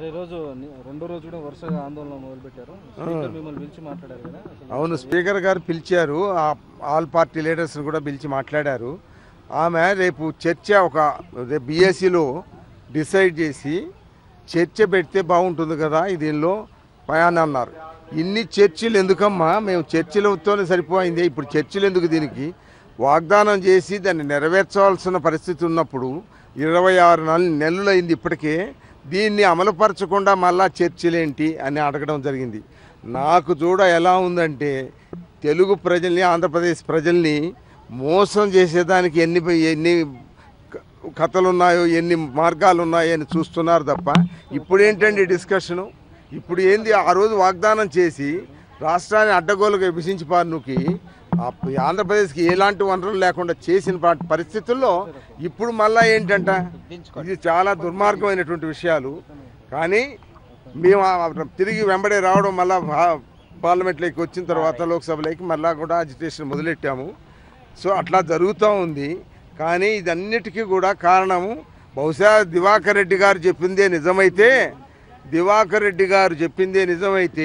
ఈరోజు ని- రెండో రోజు కూడా వరుసగా ఆందోళన మొదలుపెట్టారు స్పీకర్ మిమ్మల్ని పిలిచి మాట్లాడారు కదా అసలు అవును స్పీకర్ గారు పిలిచారు ఆ ఆల్ పార్టీ లీడర్స్ని కూడా పిలిచి మాట్లాడారు ఆమె రేపు చర్చ ఒక రేపు బీఎస్సీలో డిసైడ్ చేసి చర్చ పెడితే బాగుంటుంది కదా దీనిలో అని అన్నారు ఇన్ని చర్చలు ఎందుకమ్మా మేము చర్చలతోనే సరిపోయింది ఇప్పుడు చర్చలు ఎందుకు దీనికి వాగ్దానం చేసి దాన్ని నెరవేర్చవలసిన పరిస్థితి ఉన్నప్పుడు ఇరవై ఆరు నెలలు నెలలైంది ఇప్పటికే దీన్ని అమలుపరచకుండా మళ్ళా చర్చలేంటి అని అడగడం జరిగింది నాకు చూడ ఎలా ఉందంటే తెలుగు ప్రజల్ని ఆంధ్రప్రదేశ్ ప్రజల్ని మోసం చేసేదానికి ఎన్ని ఎన్ని క- కథలు ఉన్నాయో ఎన్ని మార్గాలు ఉన్నాయో అని చూస్తున్నారు తప్ప ఇప్పుడు ఏంటండి డిస్కషను ఇప్పుడు ఏంది ఆ రోజు వాగ్దానం చేసి రాష్ట్రాన్ని అడ్డగోలుగా విభజించి పారునుకి ఆ- ఆంధ్రప్రదేశ్కి ఎలాంటి వనరులు లేకుండా చేసిన ప- పరిస్థితుల్లో ఇప్పుడు మళ్ళా ఏంటంట ఇది చాలా దుర్మార్గమైనటువంటి విషయాలు కానీ మేము ఆ- తిరిగి వెంబడే రావడం మళ్ళా భా- పార్లమెంట్లోకి వచ్చిన తర్వాత లోక్సభలోకి మళ్ళా కూడా అజిటేషన్ మొదలెట్టాము సో అట్లా జరుగుతూ ఉంది కానీ ఇదన్నిటికీ కూడా కారణము బహుశా దివాకర్ రెడ్డి గారు చెప్పిందే నిజమైతే దివాకర్ రెడ్డి గారు చెప్పిందే నిజమైతే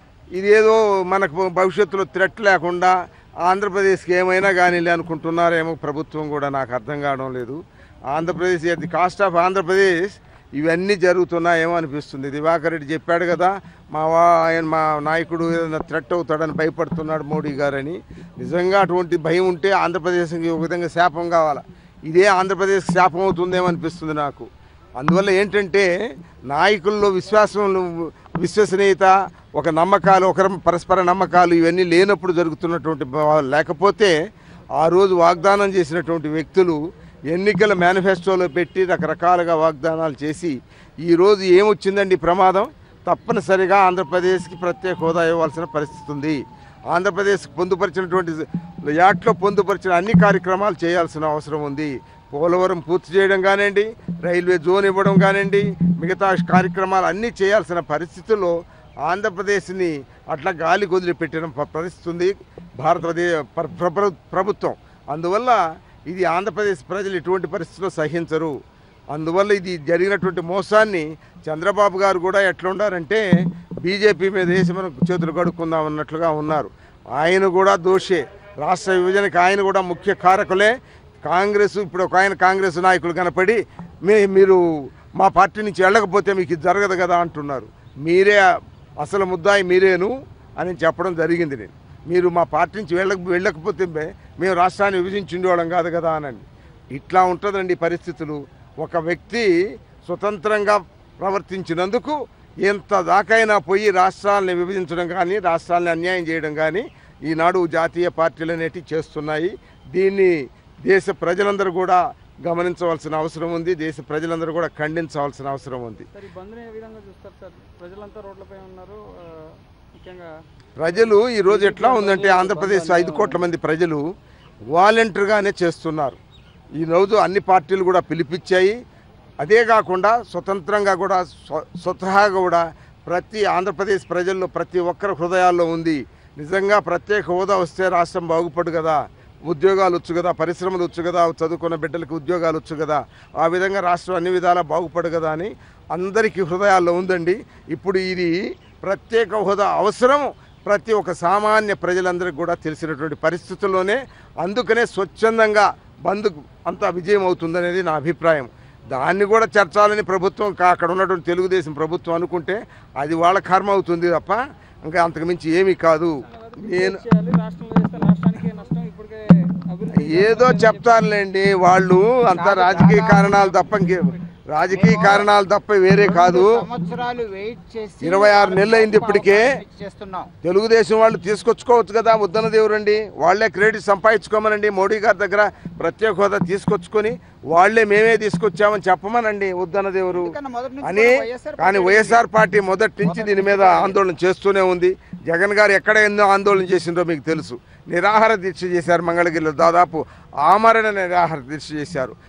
ఇదేదో మనకు భవిష్యత్తులో థ్రెట్ లేకుండా ఆంధ్రప్రదేశ్కి ఏమైనా కానీ అనుకుంటున్నారేమో ప్రభుత్వం కూడా నాకు అర్థం కావడం లేదు Andhra Pradesh at the cost of Andhra Pradesh ఇవన్నీ జరుగుతున్నాయేమో అనిపిస్తుంది దివాకర్ రెడ్డి చెప్పాడు కదా మా వా ఆయన మా నాయకుడు ఏదైనా థ్రెట్ అవుతాడని భయపడుతున్నాడు మోడీ గారని నిజంగా అటువంటి భయం ఉంటే ఆంధ్రప్రదేశ్కి ఒక విధంగా శాపం కావాలా ఇదే ఆంధ్రప్రదేశ్ శాపం అవుతుందేమో అనిపిస్తుంది నాకు అందువల్ల ఏంటంటే నాయకుల్లో విశ్వాసం విశ్వసనీయత ఒక నమ్మకాలు ఒకరి పరస్పర నమ్మకాలు ఇవన్నీ లేనప్పుడు జరుగుతున్నటువంటి బ- లేకపోతే ఆ రోజు వాగ్దానం చేసినటువంటి వ్యక్తులు ఎన్నికల మేనిఫెస్టోలో పెట్టి రకరకాలుగా వాగ్దానాలు చేసి ఈరోజు ఏమొచ్చిందండి ఈ ప్రమాదం తప్పనిసరిగా ఆంధ్రప్రదేశ్కి ప్రత్యేక హోదా ఇవ్వాల్సిన పరిస్థితి ఉంది ఆంధ్రప్రదేశ్ పొందుపరిచినటువంటి యాక్ట్లో పొందుపరిచిన అన్ని కార్యక్రమాలు చేయాల్సిన అవసరం ఉంది పోలవరం పూర్తి చేయడం కానివ్వండి రైల్వే జోన్ ఇవ్వడం కానివ్వండి మిగతా కార్యక్రమాలు అన్నీ చేయాల్సిన పరిస్థితుల్లో ఆంధ్రప్రదేశ్ని అట్లా గాలి వదిలిపెట్టిన ప- పరిస్థితి ఉంది భారతదేశ ప్ర- ప్ర- ప్రభుత్వం అందువల్ల ఇది ఆంధ్రప్రదేశ్ ప్రజలు ఎటువంటి పరిస్థితుల్లో సహించరు అందువల్ల ఇది జరిగినటువంటి మోసాన్ని చంద్రబాబు గారు కూడా ఎట్లా ఉండారంటే బీజేపీ మీద వేసి మనం చేతులు కడుక్కుందాం అన్నట్లుగా ఉన్నారు ఆయన కూడా దోషే రాష్ట్ర విభజనకి ఆయన కూడా ముఖ్య కారకులే కాంగ్రెస్ ఇప్పుడు ఒక ఆయన కాంగ్రెస్ నాయకులు కనపడి మే మీరు మా పార్టీ నుంచి వెళ్ళకపోతే మీకు ఇది జరగదు కదా అంటున్నారు మీరే అసలు ముద్దాయి మీరేను అని చెప్పడం జరిగింది నేను మీరు మా పార్టీ నుంచి వెళ్ళక వెళ్ళకపోతే మే- మేము రాష్ట్రాన్ని విభజించి ఉండేవాళ్ళం కాదు కదా అనండి ఇట్లా ఉంటుందండి ఈ పరిస్థితులు ఒక వ్యక్తి స్వతంత్రంగా ప్రవర్తించినందుకు ఎంత దాకైనా పోయి రాష్ట్రాలని విభజించడం కానీ రాష్ట్రాలని అన్యాయం చేయడం కానీ ఈనాడు జాతీయ పార్టీలు అనేటివి చేస్తున్నాయి దీన్ని దేశ ప్రజలందరూ కూడా గమనించవలసిన అవసరం ఉంది దేశ ప్రజలందరూ కూడా ఖండించవలసిన అవసరం ఉంది సార్ ఈ బంద్ని ఏ విధంగా చూస్తారు సార్ ప్రజలంతా రోడ్లపై ఉన్నారు ఆ, ముఖ్యంగా ప్రజలు ఈరోజు ఎట్లా ఉందంటే ఆంధ్రప్రదేశ్ ఐదు కోట్ల మంది ప్రజలు వాలంటరీగానే చేస్తున్నారు ఈ రోజు అన్ని పార్టీలు కూడా పిలిపించాయి అదే కాకుండా స్వతంత్రంగా కూడా స్వ స్వతహాగా కూడా ప్రతి ఆంధ్రప్రదేశ్ ప్రజల్లో ప్రతి ఒక్కరి హృదయాల్లో ఉంది నిజంగా ప్రత్యేక హోదా వస్తే రాష్ట్రం బాగుపడు కదా ఉద్యోగాలు వచ్చు కదా పరిశ్రమలు వచ్చు కదా చదువుకున్న బిడ్డలకు ఉద్యోగాలు వచ్చు కదా ఆ విధంగా రాష్ట్రం అన్ని విధాలా బాగుపడు కదా అని అందరికీ హృదయాల్లో ఉందండి ఇప్పుడు ఇది ప్రత్యేక హోదా అవసరం ప్రతి ఒక్క సామాన్య ప్రజలందరికీ కూడా తెలిసినటువంటి పరిస్థితుల్లోనే అందుకనే స్వచ్ఛందంగా బంద్ అంతా విజయం అవుతుందనేది నా అభిప్రాయం దాన్ని కూడా చర్చాలని ప్రభుత్వం కా- అక్కడ ఉన్నటువంటి తెలుగుదేశం ప్రభుత్వం అనుకుంటే అది వాళ్ళ కర్మ అవుతుంది తప్ప ఇంకా అంతకుమించి ఏమీ కాదు నేను చేయాలి రాష్ట్రంలో చేస్తే రాష్ట్రానికి నష్టం ఇప్పటికే అభివృద్ధి ఏదో చెప్తారులేండి వాళ్ళు అంతా రాజకీయ కారణాలు తప్ప ఇంకే రాజకీయ కారణాలు తప్ప వేరే కాదు సంవత్సరాలు వెయిట్ చేసి ఇరవై ఆరు నెలలు అయింది ఇప్పటికే. చేస్తున్నాం తెలుగుదేశం వాళ్ళు తీసుకొచ్చుకోవచ్చు కదా ముద్దన దేవురండి వాళ్ళే క్రెడిట్ సంపాదించుకోమనండి మోడీ గారి దగ్గర ప్రత్యేక హోదా తీసుకొచ్చుకొని వాళ్ళే మేమే తీసుకొచ్చామని చెప్పమనండి ఉద్దన దేవురు ఎందుకన్నా మొదటి నుంచి అని కూడా వైఎస్ఆర్ కానీ పార్టీ వైఎస్ఆర్ పార్టీ మొదటి నుంచి దీని మీద ఆందోళన చేస్తూనే ఉంది జగన్ గారు ఎక్కడ ఎన్నో ఆందోళన చేసిందో మీకు తెలుసు నిరాహార దీక్ష చేశారు మంగళగిరిలో దాదాపు ఆమరణ నిరాహార దీక్ష చేశారు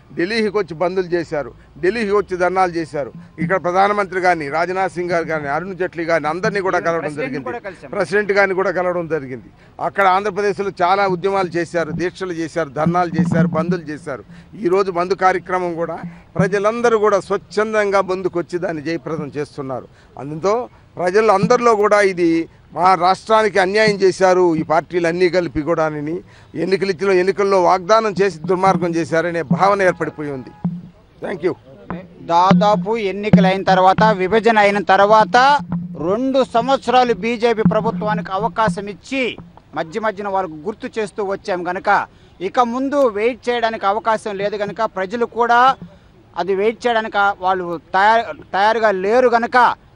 ఢిల్లీకి వచ్చి బందులు చేశారు ఢిల్లీకి వచ్చి ధర్నాలు చేశారు ఇక్కడ ప్రధానమంత్రి కానీ రాజ్నాథ్ సింగ్ గారు కానీ అరుణ్ జైట్లీ కానీ అందరినీ కూడా కలవడం ప్రెసిడెంట్ జరిగింది కూడా కలిసాం. ప్రెసిడెంట్ గారిని కూడా కలవడం జరిగింది అక్కడ ఆంధ్రప్రదేశ్లో చాలా ఉద్యమాలు చేశారు దీక్షలు చేశారు ధర్నాలు చేశారు బందులు చేశారు ఈరోజు బంధు కార్యక్రమం కూడా ప్రజలందరూ కూడా స్వచ్ఛందంగా ముందుకొచ్చి దాన్ని జయప్రదం చేస్తున్నారు అందుతో ప్రజలందరిలో కూడా ఇది మా రాష్ట్రానికి అన్యాయం చేశారు ఈ పార్టీలు అన్నీ కలిపి కూడా ఎన్నికలు ఇచ్చిన ఎన్నికల్లో వాగ్దానం చేసి దుర్మార్గం చేశారనే భావన ఏర్పడిపోయి ఉంది థ్యాంక్ యూ దాదాపు ఎన్నికలు అయిన తర్వాత విభజన అయిన తర్వాత రెండు సంవత్సరాలు బీజేపీ ప్రభుత్వానికి అవకాశం ఇచ్చి మధ్య మధ్యన వాళ్ళకు గుర్తు చేస్తూ వచ్చాం కనుక ఇక ముందు వెయిట్ చేయడానికి అవకాశం లేదు కనుక ప్రజలు కూడా అది వెయిట్ చేయడానికి వాళ్ళు తయారు తయారుగా లేరు కనుక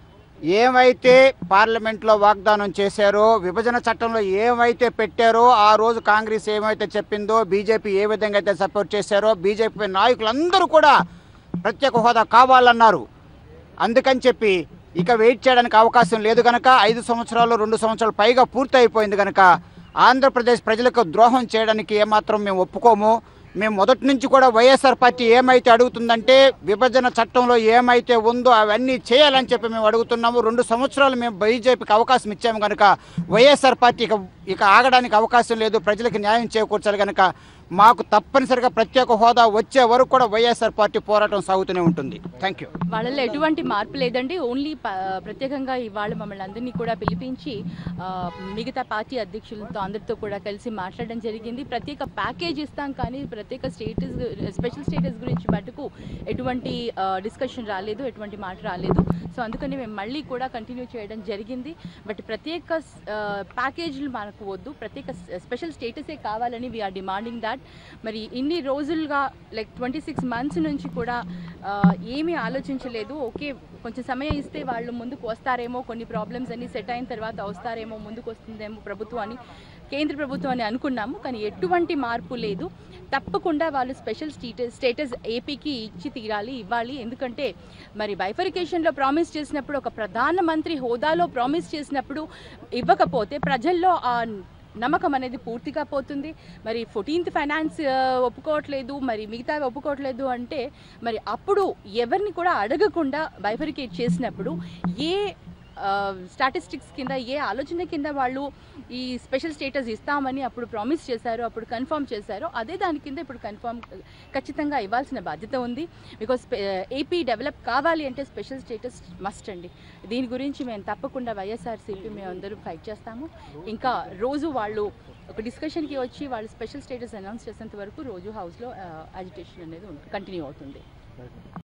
ఏమైతే పార్లమెంట్లో వాగ్దానం చేశారో విభజన చట్టంలో ఏమైతే పెట్టారో ఆ రోజు కాంగ్రెస్ ఏమైతే చెప్పిందో బీజేపీ ఏ విధంగా అయితే సపోర్ట్ చేశారో బీజేపీ నాయకులందరూ కూడా ప్రత్యేక హోదా కావాలన్నారు అందుకని చెప్పి ఇక వెయిట్ చేయడానికి అవకాశం లేదు కనుక ఐదు సంవత్సరాలు రెండు సంవత్సరాలు పైగా పూర్తి అయిపోయింది కనుక ఆంధ్రప్రదేశ్ ప్రజలకు ద్రోహం చేయడానికి ఏమాత్రం మేము ఒప్పుకోము మేము మొదటి నుంచి కూడా వైఎస్ఆర్ పార్టీ ఏమైతే అడుగుతుందంటే విభజన చట్టంలో ఏమైతే ఉందో అవన్నీ చేయాలని చెప్పి మేము అడుగుతున్నాము రెండు సంవత్సరాలు మేము బీజేపీకి అవకాశం ఇచ్చాము కనుక వైఎస్ఆర్ పార్టీ ఇక ఇక ఆగడానికి అవకాశం లేదు ప్రజలకు న్యాయం చేకూర్చాలి కనుక మాకు తప్పనిసరిగా ప్రత్యేక హోదా వచ్చే వరకు కూడా వైఎస్ఆర్ పార్టీ పోరాటం సాగుతూనే ఉంటుంది థ్యాంక్ యూ వాళ్ళలో ఎటువంటి మార్పు లేదండి ఓన్లీ ప- ప్రత్యేకంగా ఇవాళ మమ్మల్ని అందరినీ కూడా పిలిపించి ఆ, మిగతా పార్టీ అధ్యక్షులతో అందరితో కూడా కలిసి మాట్లాడడం జరిగింది ప్రత్యేక ప్యాకేజ్ ఇస్తాం కానీ ప్రత్యేక స్టేటస్ స్పెషల్ స్టేటస్ గురించి మటుకు ఎటువంటి డిస్కషన్ రాలేదు ఎటువంటి మాట రాలేదు సో అందుకని మేము మళ్ళీ కూడా కంటిన్యూ చేయడం జరిగింది బట్ ప్రత్యేక ఆ, ప్యాకేజీలు మనకు వద్దు ప్రత్యేక స్పెషల్ స్టేటసే కావాలని వీఆర్ డిమాండింగ్ దాట్ మరి ఇన్ని రోజులుగా లైక్ ట్వంటీ సిక్స్ మంత్స్ నుంచి కూడా ఆ, ఏమీ ఆలోచించలేదు ఓకే కొంచెం సమయం ఇస్తే వాళ్ళు ముందుకు వస్తారేమో కొన్ని ప్రాబ్లమ్స్ అన్ని సెట్ అయిన తర్వాత వస్తారేమో ముందుకు వస్తుందేమో ప్రభుత్వం అని కేంద్ర ప్రభుత్వం అని అనుకున్నాము కానీ ఎటువంటి మార్పు లేదు తప్పకుండా వాళ్ళు స్పెషల్ స్టేటస్ స్టేటస్ ఏపీకి ఇచ్చి తీరాలి ఇవ్వాలి ఎందుకంటే మరి బైఫరికేషన్లో ప్రామిస్ చేసినప్పుడు ఒక ప్రధానమంత్రి హోదాలో ప్రామిస్ చేసినప్పుడు ఇవ్వకపోతే ప్రజల్లో ఆ నమ్మకం అనేది పూర్తిగా పోతుంది మరి ఫోర్టీన్త్ ఫైనాన్స్ ఆ, ఒప్పుకోవట్లేదు మరి మిగతా ఒప్పుకోవట్లేదు అంటే మరి అప్పుడు ఎవరిని కూడా అడగకుండా బైఫరికేట్ చేసినప్పుడు ఏ స్టాటిస్టిక్స్ కింద ఏ ఆలోచన కింద వాళ్ళు ఈ స్పెషల్ స్టేటస్ ఇస్తామని అప్పుడు ప్రామిస్ చేశారో అప్పుడు కన్ఫర్మ్ చేశారో అదే దాని కింద ఇప్పుడు కన్ఫర్మ్ ఖచ్చితంగా ఇవ్వాల్సిన బాధ్యత ఉంది బికాస్ ఏపీ డెవలప్ కావాలి అంటే స్పెషల్ స్టేటస్ మస్ట్ అండి దీని గురించి మేము తప్పకుండా వైఎస్ఆర్సీపీ మేము అందరూ ఫైట్ చేస్తాము ఇంకా రోజు వాళ్ళు ఒక డిస్కషన్కి వచ్చి వాళ్ళు స్పెషల్ స్టేటస్ అనౌన్స్ చేసేంత వరకు రోజు హౌస్లో అజిటేషన్ అనేది కంటిన్యూ అవుతుంది